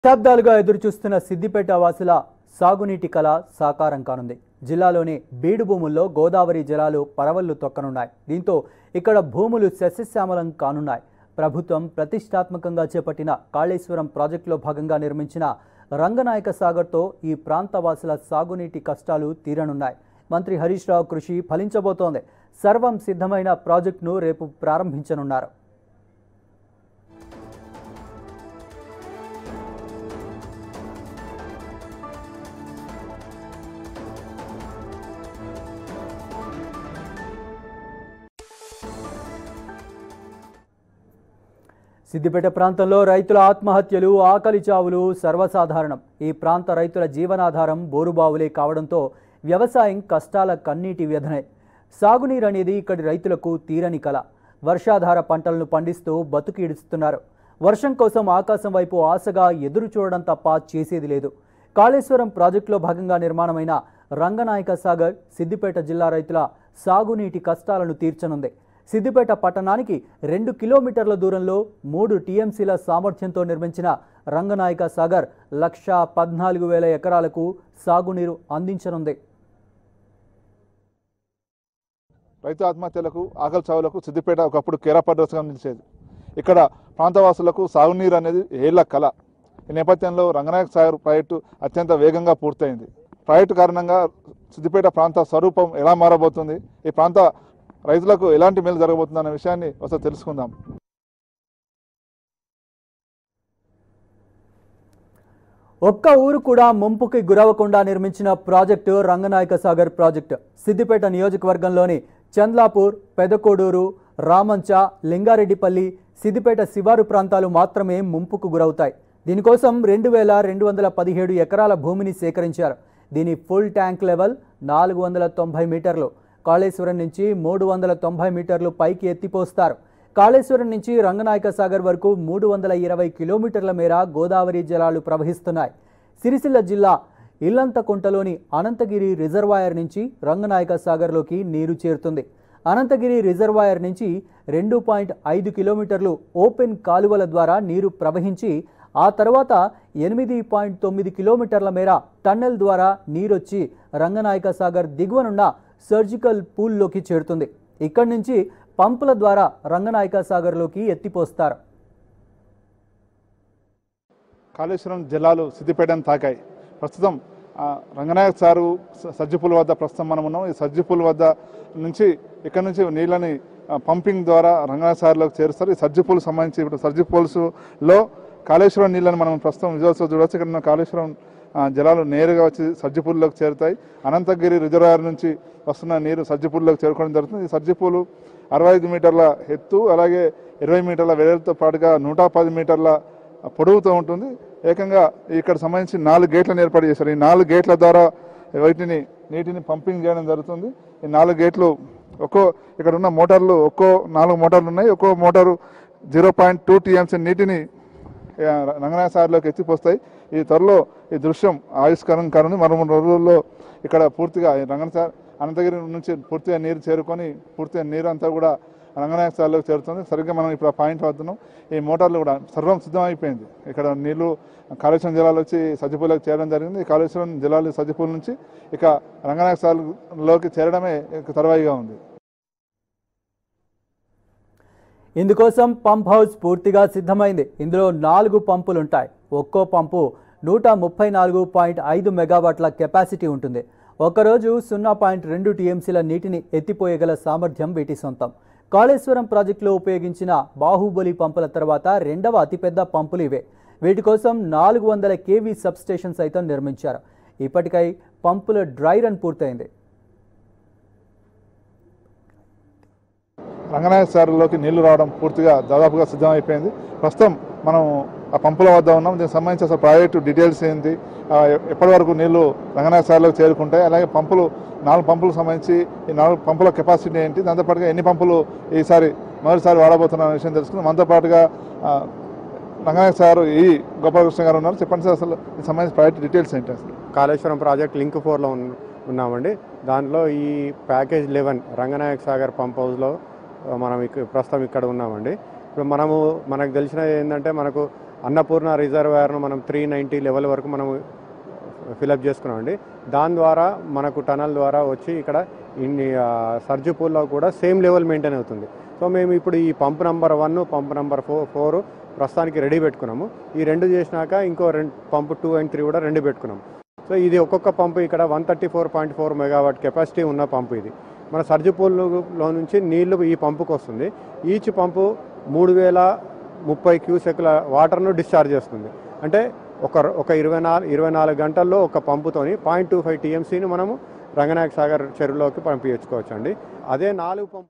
దశాబ్దాలుగా ఎదురుచూస్తున్న సిద్దిపేట వాసుల సాగునీటి కళ సాకారం కానుంది జిల్లాలోని బీడు భూముల్లో గోదావరి జలాలు పరవళ్లు తొక్కనున్నాయి దీంతో ఇక్కడ భూములు సస్యశ్యామలం కానున్నాయి ప్రభుత్వం ప్రతిష్టాత్మకంగా చేపట్టిన కాళేశ్వరం ప్రాజెక్టులో భాగంగా నిర్మించిన రంగనాయక సాగర్తో ఈ ప్రాంత వాసుల సాగునీటి కష్టాలు తీరనున్నాయి మంత్రి హరీష్ రావు కృషి ఫలించబోతోంది సర్వం సిద్ధమైన ప్రాజెక్టును రేపు ప్రారంభించనున్నారు సిద్దిపేట ప్రాంతంలో రైతుల ఆత్మహత్యలు ఆకలి చావులు సర్వసాధారణం ఈ ప్రాంత రైతుల జీవనాధారం బోరుబావులే కావడంతో వ్యవసాయం కష్టాల కన్నీటి వ్యధనే సాగునీరు అనేది ఇక్కడి రైతులకు తీరని కల వర్షాధార పంటలను పండిస్తూ బతుకీడుస్తున్నారు వర్షం కోసం ఆకాశం వైపు ఆశగా ఎదురు చూడడం తప్ప చేసేది లేదు కాళేశ్వరం ప్రాజెక్టులో భాగంగా నిర్మాణమైన రంగనాయక సాగర్ సిద్దిపేట జిల్లా రైతుల సాగునీటి కష్టాలను తీర్చనుంది సిద్దిపేట పట్టణానికి రెండు కిలోమీటర్ల దూరంలో మూడు టీఎంసీల సామర్థ్యంతో నిర్మించిన రంగనాయక సాగర్ లక్ష పద్నాలుగు వేల ఎకరాలకు సాగునీరు అందించనుంది రైతు ఆత్మహత్యలకు ఆకలి చావులకు సిద్దిపేట ఒకప్పుడు కేరాపడ్రస్గా నిలిచేది ఇక్కడ ప్రాంతవాసులకు సాగునీరు అనేది ఏళ్ల కళ ఈ నేపథ్యంలో రంగనాయక సాగర్ ప్రాజెక్టు అత్యంత వేగంగా పూర్తయింది ప్రాజెక్టు కారణంగా సిద్దిపేట ప్రాంత స్వరూపం ఎలా మారబోతుంది ఈ ప్రాంత రైతులకు ఎలాంటి మేలు జరగబోతుంది అనే విషయాన్ని ఒకసారి తెలుసుకుందాం ఒక్క ఊరు కూడా ముంపుకి గురవకుండా నిర్మించిన ప్రాజెక్టు రంగనాయక సాగర్ ప్రాజెక్టు సిద్దిపేట నియోజకవర్గంలోని చంద్లాపూర్ పెదకోడూరు రామంచ లింగారెడ్డిపల్లి సిద్దిపేట శివారు ప్రాంతాలు మాత్రమే ముంపుకు గురవుతాయి దీనికోసం రెండు వేల రెండు వందల పదిహేడు ఎకరాల భూమిని సేకరించారు దీని ఫుల్ ట్యాంక్ లెవెల్ నాలుగు వందల తొంభై మీటర్లు కాళేశ్వరం నుంచి మూడు వందల తొంభై మీటర్లు పైకి ఎత్తిపోస్తారు కాళేశ్వరం నుంచి రంగనాయక సాగర్ వరకు మూడు వందల ఇరవై కిలోమీటర్ల మేర గోదావరి జలాలు ప్రవహిస్తున్నాయి సిరిసిల్ల జిల్లా ఇల్లంతకుంటలోని అనంతగిరి రిజర్వాయర్ నుంచి రంగనాయక సాగర్లోకి నీరు చేరుతుంది అనంతగిరి రిజర్వాయర్ నుంచి రెండు పాయింట్ ఐదు కిలోమీటర్లు ఓపెన్ కాలువల ద్వారా నీరు ప్రవహించి ఆ తర్వాత ఎనిమిది పాయింట్ తొమ్మిది కిలోమీటర్ల మేర టన్నెల్ ద్వారా నీరొచ్చి రంగనాయక సాగర్ దిగువనున్న సర్జికల్ పూల్లోకి చేరుతుంది ఇక్కడి నుంచి పంపుల ద్వారా రంగనాయక సాగర్లోకి ఎత్తిపోస్తారు కాళేశ్వరం జిల్లాలు సిద్దిపేటను తాకాయి ప్రస్తుతం ఆ, రంగనాయక సారు స- సజ్జిపూల్ వద్ద ప్రస్తుతం మనం ఉన్నాం ఈ సజ్జిపూల్ వద్ద నుంచి ఇక్కడ నుంచి నీళ్ళని ఆ, పంపింగ్ ద్వారా రంగనాయక సారులోకి చేరుస్తారు ఈ సజ్జిపూల్ సంబంధించి ఇప్పుడు సజ్జిపూల్స్లో కాళేశ్వరం నీళ్ళని మనం ప్రస్తుతం విజువల్స్లో చూడవచ్చు ఇక్కడ ఉన్న కాళేశ్వరం ఆ, జలాలు నేరుగా వచ్చి సజ్జిపూల్లోకి చేరుతాయి అనంతగిరి రిజర్వాయర్ నుంచి వస్తున్న నీరు సజ్జిపూల్లోకి చేరుకోవడం జరుగుతుంది ఈ సజ్జిపూలు అరవై ఐదు మీటర్ల ఎత్తు అలాగే ఇరవై మీటర్ల వెడల్తో పాటుగా నూట పది మీటర్ల పొడవుతూ ఉంటుంది ఏకంగా ఇక్కడ సంబంధించి నాలుగు గేట్లను ఏర్పాటు చేశారు ఈ నాలుగు గేట్ల ద్వారా వీటిని నీటిని పంపింగ్ చేయడం జరుగుతుంది ఈ నాలుగు గేట్లు ఒక్కో ఇక్కడ ఉన్న మోటార్లు ఒక్కో నాలుగు మోటార్లు ఉన్నాయి ఒక్కో motor zero point two TMC నీటిని ఆ, రంగనాయ సాగర్లోకి ఎత్తిపోస్తాయి ఈ త్వరలో ఈ దృశ్యం ఆవిష్కరణ కానుంది మరో మూడు రోజుల్లో ఇక్కడ పూర్తిగా ఈ రంగన సార్ అనంతగిరి నుంచి పూర్తిగా నీరు చేరుకొని పూర్తిగా నీరు అంతా కూడా రంగనాయక సాగర్లోకి చేరుతుంది సరిగ్గా మనం ఇప్పుడు ఆ పాయింట్ వస్తున్నాం ఈ మోటార్లు కూడా సర్వం సిద్ధమైపోయింది ఇక్కడ నీళ్లు కాళేశ్వరం జిల్లాలో వచ్చి సజ్జిపూలకు చేరడం జరిగింది ఈ కాళేశ్వరం జిల్లాలో సజ్జిపూల నుంచి ఇక రంగనాయక సాగర్లోకి చేరడమే ఇక తర్వాయిగా ఉంది ఇందుకోసం పంప్ హౌస్ పూర్తిగా సిద్ధమైంది ఇందులో నాలుగు పంపులు ఉంటాయి ఒక్కో పంపు నూట ముప్పై నాలుగు పాయింట్ ఐదు మెగావాట్ల కెపాసిటీ ఉంటుంది ఒకరోజు సున్నా పాయింట్ రెండు టీఎంసీల నీటిని ఎత్తిపోయగల సామర్థ్యం వీటి సొంతం కాళేశ్వరం ప్రాజెక్టులో ఉపయోగించిన బాహుబలి పంపుల తర్వాత రెండవ అతిపెద్ద పంపులు ఇవే వీటి కోసం నాలుగు వందల కేవీ సబ్స్టేషన్ సైతం నిర్మించారు ఇప్పటికై పంపుల డ్రై రన్ పూర్తయింది రంగనాయక సాగర్లోకి నీళ్లు రావడం పూర్తిగా దాదాపుగా సిద్ధమైపోయింది ప్రస్తుతం మనం ఆ పంపుల వద్ద ఉన్నాం దీనికి సంబంధించి అసలు ప్రాజెక్టు డీటెయిల్స్ ఏంటి ఆ, ఎ- ఎప్పటి వరకు నీళ్లు రంగనాయక సాగర్లోకి చేరుకుంటాయి అలాగే పంపులు నాలుగు పంపులకు సంబంధించి ఈ నాలుగు పంపుల కెపాసిటీ ఏంటి దాంతోపాటుగా ఎన్ని పంపులు ఈసారి మొదటిసారి వాడబోతున్న విషయం తెలుసుకుందాం మనతో పాటుగా ఆ, రంగనాయక సార్ ఈ గోపాలకృష్ణ గారు ఉన్నారు చెప్పండి సార్ అసలు దీనికి సంబంధించి ప్రాజెక్ట్ డీటెయిల్స్ ఏంటి అసలు కాళేశ్వరం ప్రాజెక్ట్ లింక్ ఫోర్లో ఉన్ ఉన్నామండి దాంట్లో ఈ package eleven Ranganayak Sagar pump హౌస్లో ఆ, మనం ఇక ప్రస్తుతం ఇక్కడ ఉన్నామండి ఇప్పుడు మనము మనకు తెలిసిన ఏంటంటే మనకు అన్నపూర్ణ రిజర్వాయర్ను మనం త్రీ నైంటీ లెవెల్ వరకు మనం ఫిలప్ చేసుకున్నామండి దాని ద్వారా మనకు టనల్ ద్వారా వచ్చి ఇక్కడ ఇన్ని సర్జుపూల్లో కూడా సేమ్ లెవెల్ మెయింటైన్ అవుతుంది సో మేము ఇప్పుడు ఈ pump number one pump number four four ప్రస్తుతానికి రెడీ పెట్టుకున్నాము ఈ రెండు చేసినాక ఇంకో రెండు పంప్ టూ అండ్ త్రీ కూడా రెండు పెట్టుకున్నాము సో ఇది ఒక్కొక్క పంపు ఇక్కడ one thirty four point four megawatt capacity ఉన్న పంపు ఇది మన సర్జుపూల్లో నుంచి నీళ్లు ఈ పంపుకు వస్తుంది ఈచ్ పంపు మూడు వేల ముప్పై క్యూసెక్ల వాటర్ను డిశ్చార్జ్ చేస్తుంది అంటే ఒక ఒక ఇరవై నాలుగు ఇరవై నాలుగు గంటల్లో ఒక పంపుతోని పాయింట్ టూ ఫైవ్ టీఎంసీని మనము రంగనాయక సాగర్ చెరువులోకి పంపించుకోవచ్చు అండి అదే నాలుగు పంపు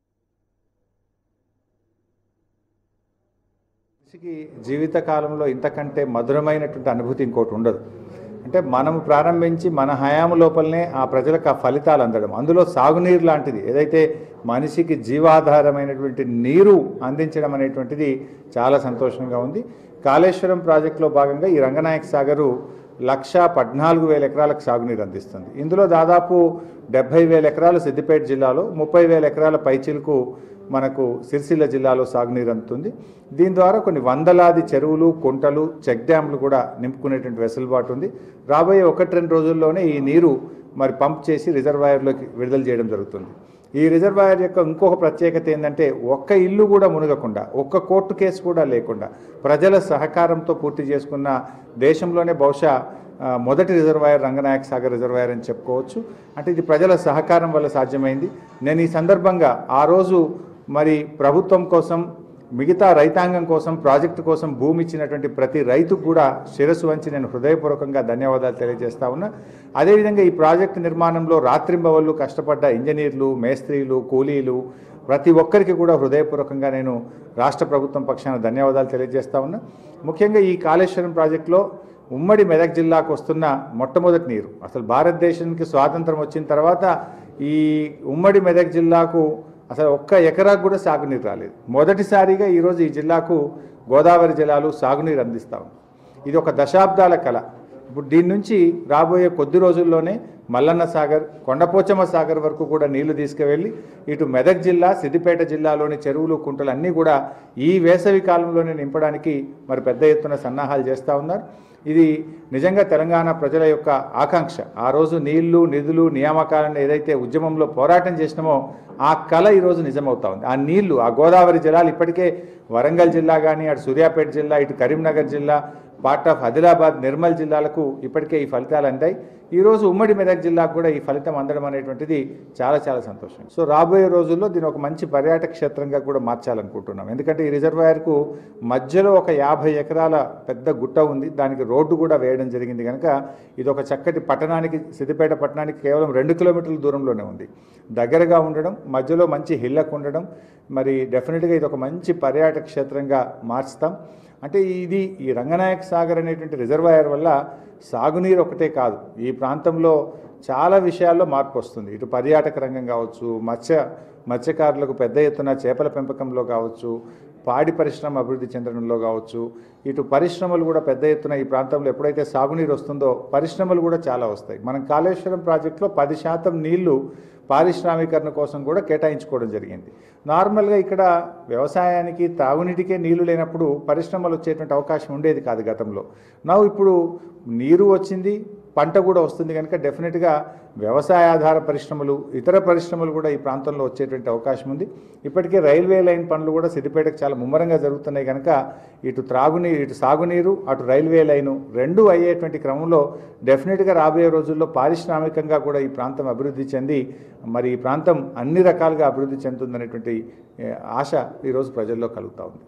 మనిషికి జీవితకాలంలో ఇంతకంటే మధురమైనటువంటి అనుభూతి ఇంకోటి ఉండదు అంటే మనము ప్రారంభించి మన హయాము లోపలనే ఆ ప్రజలకు ఆ ఫలితాలు అందడం అందులో సాగునీరు లాంటిది ఏదైతే మనిషికి జీవాధారమైనటువంటి నీరు అందించడం అనేటువంటిది చాలా సంతోషంగా ఉంది కాళేశ్వరం ప్రాజెక్టులో భాగంగా ఈ రంగనాయక సాగరు లక్ష పద్నాలుగు వేల ఎకరాలకు సాగునీరు అందిస్తుంది ఇందులో దాదాపు డెబ్బై వేల ఎకరాలు సిద్దిపేట జిల్లాలో ముప్పై వేల ఎకరాల పైచిలకు మనకు సిరిసిల్ల జిల్లాలో సాగునీరు అందుతుంది దీని ద్వారా కొన్ని వందలాది చెరువులు కుంటలు చెక్ డ్యాంలు కూడా నింపుకునేటువంటి వెసులుబాటు ఉంది రాబోయే ఒకటి రెండు రోజుల్లోనే ఈ నీరు మరి పంప్ చేసి రిజర్వాయర్లోకి విడుదల చేయడం జరుగుతుంది ఈ రిజర్వాయర్ యొక్క ఇంకొక ప్రత్యేకత ఏంటంటే ఒక్క ఇల్లు కూడా మునగకుండా ఒక్క కోర్టు కేసు కూడా లేకుండా ప్రజల సహకారంతో పూర్తి చేసుకున్న దేశంలోనే బహుశా ఆ, మొదటి రిజర్వాయర్ రంగనాయక సాగర్ రిజర్వాయర్ అని చెప్పుకోవచ్చు అంటే ఇది ప్రజల సహకారం వల్ల సాధ్యమైంది నేను ఈ సందర్భంగా ఆ రోజు మరి ప్రభుత్వం కోసం మిగతా రైతాంగం కోసం ప్రాజెక్టు కోసం భూమి ఇచ్చినటువంటి ప్రతి రైతుకు కూడా శిరస్సు వంచి నేను హృదయపూర్వకంగా ధన్యవాదాలు తెలియజేస్తా ఉన్నా అదేవిధంగా ఈ ప్రాజెక్టు నిర్మాణంలో రాత్రింబవళ్ళు కష్టపడ్డ ఇంజనీర్లు మేస్త్రీలు కూలీలు ప్రతి ఒక్కరికి కూడా హృదయపూర్వకంగా నేను రాష్ట్ర ప్రభుత్వం పక్షాన ధన్యవాదాలు తెలియజేస్తా ఉన్నా ముఖ్యంగా ఈ కాళేశ్వరం ప్రాజెక్టులో ఉమ్మడి మెదక్ జిల్లాకు వస్తున్న మొట్టమొదటి నీరు అసలు భారతదేశానికి స్వాతంత్రం వచ్చిన తర్వాత ఈ ఉమ్మడి మెదక్ జిల్లాకు అసలు ఒక్క ఎకరాకు కూడా సాగునీరు రాలేదు మొదటిసారిగా ఈరోజు ఈ జిల్లాకు గోదావరి జలాలు సాగునీరు అందిస్తా ఉంది ఇది ఒక దశాబ్దాల కళ ఇప్పుడు దీని నుంచి రాబోయే కొద్ది రోజుల్లోనే మల్లన్న సాగర్ కొండపోచమ్మ సాగర్ వరకు కూడా నీళ్లు తీసుకువెళ్ళి ఇటు మెదక్ జిల్లా సిద్దిపేట జిల్లాలోని చెరువులు కుంటలు అన్నీ కూడా ఈ వేసవి కాలంలోనే నింపడానికి మరి పెద్ద ఎత్తున సన్నాహాలు చేస్తూ ఉన్నారు ఇది నిజంగా తెలంగాణ ప్రజల యొక్క ఆకాంక్ష ఆ రోజు నీళ్లు నిధులు నియామకాలను ఏదైతే ఉద్యమంలో పోరాటం చేసినామో ఆ కళ ఈరోజు నిజమవుతా ఉంది ఆ నీళ్లు ఆ గోదావరి జలాలు ఇప్పటికే వరంగల్ జిల్లా కానీ అటు సూర్యాపేట జిల్లా ఇటు కరీంనగర్ జిల్లా పార్ట్ ఆఫ్ ఆదిలాబాద్ నిర్మల్ జిల్లాలకు ఇప్పటికే ఈ ఫలితాలు అందాయి ఈరోజు ఉమ్మడి మెదక్ జిల్లాకు కూడా ఈ ఫలితం అందడం అనేటువంటిది చాలా చాలా సంతోషం సో రాబోయే రోజుల్లో దీని ఒక మంచి పర్యాటక క్షేత్రంగా కూడా మార్చాలనుకుంటున్నాం ఎందుకంటే ఈ రిజర్వాయర్కు మధ్యలో ఒక యాభై ఎకరాల పెద్ద గుట్ట ఉంది దానికి రోడ్డు కూడా వేయడం జరిగింది కనుక ఇది ఒక చక్కటి పట్టణానికి సిద్దిపేట పట్టణానికి కేవలం రెండు కిలోమీటర్ల దూరంలోనే ఉంది దగ్గరగా ఉండడం మధ్యలో మంచి హిల్లకు ఉండడం మరి డెఫినెట్గా ఇది ఒక మంచి పర్యాటక క్షేత్రంగా మార్చుతాం అంటే ఇది ఈ రంగనాయక సాగర్ అనేటువంటి రిజర్వాయర్ వల్ల సాగునీరు ఒకటే కాదు ఈ ప్రాంతంలో చాలా విషయాల్లో మార్పు వస్తుంది ఇటు పర్యాటక రంగం కావచ్చు మత్స్య మత్స్యకారులకు పెద్ద ఎత్తున చేపల పెంపకంలో కావచ్చు పాడి పరిశ్రమ అభివృద్ధి చెందడంలో కావచ్చు ఇటు పరిశ్రమలు కూడా పెద్ద ఎత్తున ఈ ప్రాంతంలో ఎప్పుడైతే సాగునీరు వస్తుందో పరిశ్రమలు కూడా చాలా వస్తాయి మనం కాళేశ్వరం ప్రాజెక్టులో పది శాతం నీళ్లు పారిశ్రామీకరణ కోసం కూడా కేటాయించుకోవడం జరిగింది నార్మల్గా ఇక్కడ వ్యవసాయానికి తాగునీటికే నీళ్లు లేనప్పుడు పరిశ్రమలు వచ్చేటువంటి అవకాశం ఉండేది కాదు గతంలో నా ఇప్పుడు నీరు వచ్చింది పంట కూడా వస్తుంది కనుక డెఫినెట్గా వ్యవసాయ ఆధార పరిశ్రమలు ఇతర పరిశ్రమలు కూడా ఈ ప్రాంతంలో వచ్చేటువంటి అవకాశం ఉంది ఇప్పటికే రైల్వే లైన్ పనులు కూడా సిద్దిపేటకు చాలా ముమ్మరంగా జరుగుతున్నాయి కనుక ఇటు త్రాగునీరు ఇటు సాగునీరు అటు రైల్వే లైను రెండు అయ్యేటువంటి క్రమంలో డెఫినెట్గా రాబోయే రోజుల్లో పారిశ్రామికంగా కూడా ఈ ప్రాంతం అభివృద్ధి చెంది మరి ఈ ప్రాంతం అన్ని రకాలుగా అభివృద్ధి చెందుతుందనేటువంటి ఏ, ఆశ ఈరోజు ప్రజల్లో కలుగుతూ ఉంది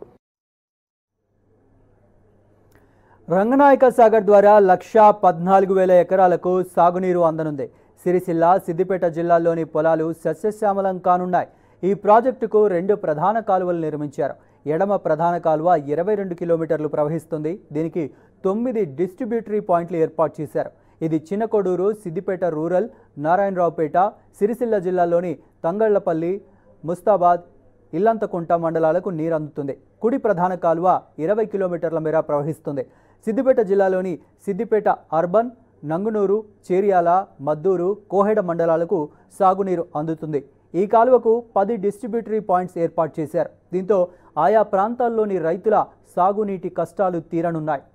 రంగనాయక సాగర్ ద్వారా లక్షా పద్నాలుగు వేల ఎకరాలకు సాగునీరు అందనుంది సిరిసిల్ల సిద్దిపేట జిల్లాల్లోని పొలాలు సస్యశ్యామలం కానున్నాయి ఈ ప్రాజెక్టుకు రెండు ప్రధాన కాలువలు నిర్మించారు ఎడమ ప్రధాన కాలువ ఇరవై రెండు కిలోమీటర్లు ప్రవహిస్తుంది దీనికి తొమ్మిది డిస్ట్రిబ్యూటరీ పాయింట్లు ఏర్పాటు చేశారు ఇది చిన్నకొడూరు సిద్దిపేట రూరల్ నారాయణరావుపేట సిరిసిల్ల జిల్లాలోని తంగళ్లపల్లి ముస్తాబాద్ ఇల్లంతకుంట మండలాలకు నీరు అందుతుంది కుడి ప్రధాన కాలువ ఇరవై కిలోమీటర్ల మేర ప్రవహిస్తుంది సిద్దిపేట జిల్లాలోని సిద్దిపేట అర్బన్ నంగునూరు చేర్యాల మద్దూరు కోహెడ మండలాలకు సాగునీరు అందుతుంది ఈ కాలువకు పది డిస్ట్రిబ్యూటరీ పాయింట్స్ ఏర్పాటు చేశారు దీంతో ఆయా ప్రాంతాల్లోని రైతుల సాగునీటి కష్టాలు తీరనున్నాయి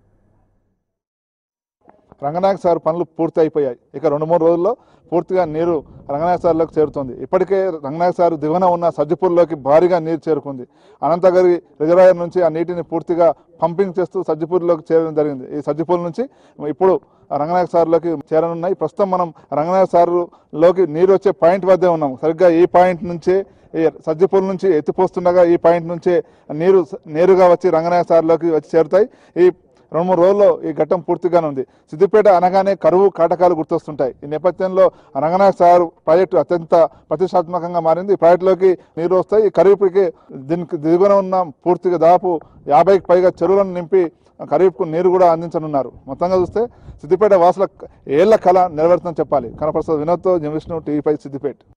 రంగనాయక సార్ పనులు పూర్తి అయిపోయాయి ఇక రెండు మూడు రోజుల్లో పూర్తిగా నీరు రంగనాయక సార్లోకి చేరుతుంది ఇప్పటికే రంగనాయక సార్ దిగువన ఉన్న సజ్జపూర్లోకి భారీగా నీరు చేరుకుంది అనంతగిరి రిజర్వాయర్ నుంచి ఆ నీటిని పూర్తిగా పంపింగ్ చేస్తూ సజ్జపూర్లోకి చేరడం జరిగింది ఈ సజ్జపూర్ నుంచి ఇప్పుడు రంగనాయక సార్లోకి చేరనున్నాయి ప్రస్తుతం మనం రంగనాయక సార్లోకి నీరు వచ్చే పాయింట్ వద్దే ఉన్నాం సరిగ్గా ఈ పాయింట్ నుంచే ఈ సజ్జపూర్ నుంచి ఎత్తిపోస్తుండగా ఈ పాయింట్ నుంచే నీరు నేరుగా వచ్చి రంగనాయక సార్లోకి వచ్చి చేరుతాయి ఈ రెండు మూడు రోజుల్లో ఈ ఘట్టం పూర్తిగానే ఉంది సిద్దిపేట అనగానే కరువు కాటకాలు గుర్తొస్తుంటాయి ఈ నేపథ్యంలో రంగనాథ్ సార్ ప్రాజెక్టు అత్యంత ప్రతిష్టాత్మకంగా మారింది ఈ ప్రాజెక్టులోకి నీరు వస్తాయి ఈ ఖరీఫ్కి దీనికి దిగువన ఉన్న పూర్తిగా దాదాపు యాభైకి పైగా చెరువులను నింపి ఖరీఫ్కు నీరు కూడా అందించనున్నారు మొత్తంగా చూస్తే సిద్దిపేట వాసుల ఏళ్ల కళ నెరవేరుతుందని చెప్పాలి కనపరుస్తుంది వినోద్తో జం విష్ణు టీవీ ఫైవ్ సిద్దిపేట